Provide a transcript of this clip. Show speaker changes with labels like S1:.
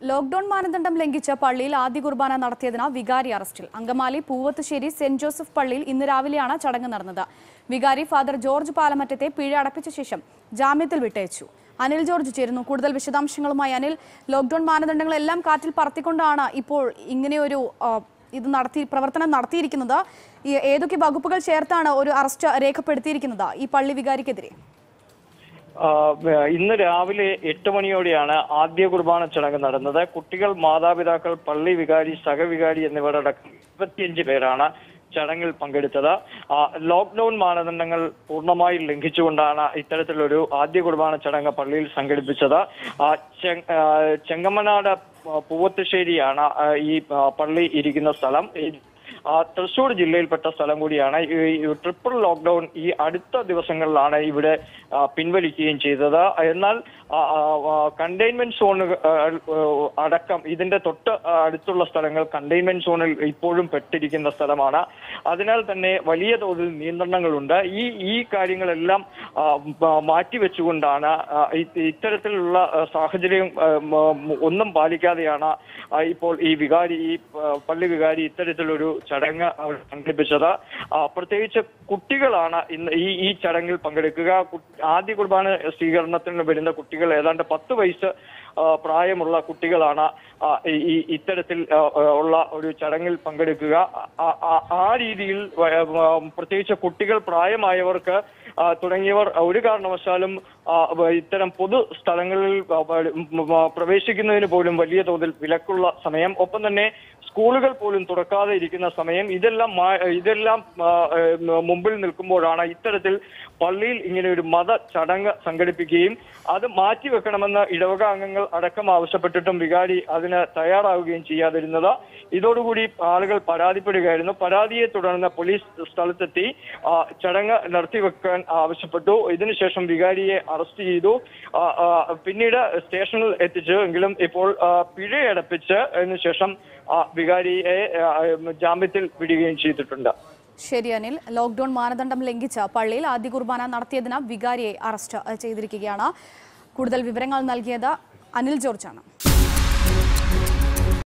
S1: lockdown മാനദണ്ഡം ലംഘിച്ച് പള്ളിയിൽ ആദ്യ കുർബാന നടത്തിയതിന് വികാരി അറസ്റ്റിൽ അങ്കമാലി പൂവത്തുശ്ശേരി സെന്റ് ജോസഫ് പള്ളിയിൽ ഇന്ന് രാവിലെയാണ് ചടങ്ങ് നടന്നത് വികാരി ഫാദർ ജോർജ് പാലമറ്റത്തെ പിഴ അടപ്പിച്ച ശേഷം ജാമ്യത്തിൽ വിട്ടയച്ചു അനിൽ ജോർജ് ചേരുന്നു കൂടുതൽ വിശദാംശങ്ങളുമായി അനിൽ ലോക്ഡൌൺ മാനദണ്ഡങ്ങളെല്ലാം കാറ്റിൽ പറത്തിക്കൊണ്ടാണ് ഇപ്പോൾ ഇങ്ങനെയൊരു ആ, ഇത് നടത്തി പ്രവർത്തനം നടത്തിയിരിക്കുന്നത് ഈ ഏതൊക്കെ വകുപ്പുകൾ ചേർത്താണ് ഒരു അറസ്റ്റ് രേഖപ്പെടുത്തിയിരിക്കുന്നത് ഈ പള്ളി വികാരിക്കെതിരെ
S2: ആ, ഇന്ന് രാവിലെ എട്ട് മണിയോടെയാണ് ആദ്യ കുർബാന ചടങ്ങ് നടന്നത് കുട്ടികൾ മാതാപിതാക്കൾ പള്ളി വികാരി സഹവികാരി എന്നിവരടക്കം ഇരുപത്തിയഞ്ച് പേരാണ് ചടങ്ങിൽ പങ്കെടുത്തത് ആ, ലോക്ക്ഡൌൺ മാനദണ്ഡങ്ങൾ പൂർണ്ണമായി ലംഘിച്ചുകൊണ്ടാണ് ഇത്തരത്തിലൊരു ആദ്യ കുർബാന ചടങ്ങ് പള്ളിയിൽ സംഘടിപ്പിച്ചത് ആ, ചെ- ആ, ചെങ്ങമനാട് പൂവത്തുശ്ശേരിയാണ് ആ, ഈ ആ, പള്ളി ഇരിക്കുന്ന സ്ഥലം ഈ ആ, തൃശൂർ ജില്ലയിൽപ്പെട്ട സ്ഥലം കൂടിയാണ് ഈ ഈ ട്രിപ്പിൾ ലോക്ക്ഡൌൺ ഈ അടുത്ത ദിവസങ്ങളിലാണ് ഇവിടെ ആ, പിൻവലിക്കുകയും ചെയ്തത് എന്നാൽ കണ്ടെയ്ൻമെന്റ് സോൺ അടക്കം ഇതിന്റെ തൊട്ട് അടുത്തുള്ള സ്ഥലങ്ങൾ കണ്ടെയ്ൻമെന്റ് സോണിൽ ഇപ്പോഴും പെട്ടിരിക്കുന്ന സ്ഥലമാണ് അതിനാൽ തന്നെ വലിയ തോതിൽ നിയന്ത്രണങ്ങളുണ്ട് ഈ ഈ കാര്യങ്ങളെല്ലാം ആ, മ- മാറ്റിവെച്ചുകൊണ്ടാണ് ആ, ഇ- ഇത്തരത്തിലുള്ള ആ, സാഹചര്യം ആ, മ- ഒന്നും പാലിക്കാതെയാണ് ആ, ഇപ്പോൾ ഈ വികാരി ഈ ആ, പള്ളി വികാരി ഇത്തരത്തിലൊരു ചടങ്ങ് അവിടെ സംഘടിപ്പിച്ചത് ആ, പ്രത്യേകിച്ച് കുട്ടികളാണ് ഇന്ന് ഈ ഈ ചടങ്ങിൽ പങ്കെടുക്കുക കു- ആദ്യ കുർബാന സ്വീകരണത്തിന് വരുന്ന കുട്ടികൾ ഏതാണ്ട് പത്ത് വയസ്സ് ആ, പ്രായമുള്ള കുട്ടികളാണ് ആ, ഈ ഈ- ഇത്തരത്തിൽ ആ, ആ, ഉള്ള ഒരു ചടങ്ങിൽ പങ്കെടുക്കുക ആ- ആ- ആ രീതിയിൽ വ- ആ, പ്രത്യേകിച്ച് കുട്ടികൾ പ്രായമായവർക്ക് ആ, തുടങ്ങിയവർ ഒരു കാരണവശാലും ആ, വ- ഇത്തരം പൊതു സ്ഥലങ്ങളിൽ ആ, വ- ഉം, ആ, പ്രവേശിക്കുന്നതിന് പോലും വലിയ തോതിൽ വിലക്കുള്ള സമയം ഒപ്പം തന്നെ സ്കൂളുകൾ പോലും തുറക്കാതെ ഇരിക്കുന്ന സമയം ഇതെല്ലാം മാ- ഇതെല്ലാം ആ, ഏ, മുമ്പിൽ നിൽക്കുമ്പോഴാണ് ഇത്തരത്തിൽ പള്ളിയിൽ ഇങ്ങനെ ഒരു മത ചടങ്ങ് സംഘടിപ്പിക്കുകയും അത് മാറ്റിവെക്കണമെന്ന് ഇടവക അംഗങ്ങൾ അടക്കം ആവശ്യപ്പെട്ടിട്ടും വികാരി അതിന് തയ്യാറാവുകയും ചെയ്യാതിരുന്നത് ഇതോടുകൂടി ആളുകൾ പരാതിപ്പെടുകയായിരുന്നു പരാതിയെ തുടർന്ന് പോലീസ് സ്ഥലത്തെത്തി ആ, ചടങ്ങ് നടത്തിവെക്കാൻ ആവശ്യപ്പെട്ടു ഇതിനുശേഷം വികാരിയെ അറസ്റ്റ് ചെയ്തു ആ, ആ, പിന്നീട് സ്റ്റേഷനിൽ എത്തിച്ചു എങ്കിലും ഇപ്പോൾ ആ, പിഴയടപ്പിച്ച് അതിനുശേഷം ആ, വികാരിയെ ആ, ജാമ്യത്തിൽ വിടുകയും ചെയ്തിട്ടുണ്ട്
S1: ശരി അനിൽ ലോക്ഡൌൺ മാനദണ്ഡം ലംഘിച്ച് പള്ളിയിൽ ആദ്യ കുർബാന നടത്തിയതിന് വികാരിയെ അറസ്റ്റ് ചെയ്തിരിക്കുകയാണ് കൂടുതൽ വിവരങ്ങൾ നൽകിയത് അനിൽ ജോർജാണ്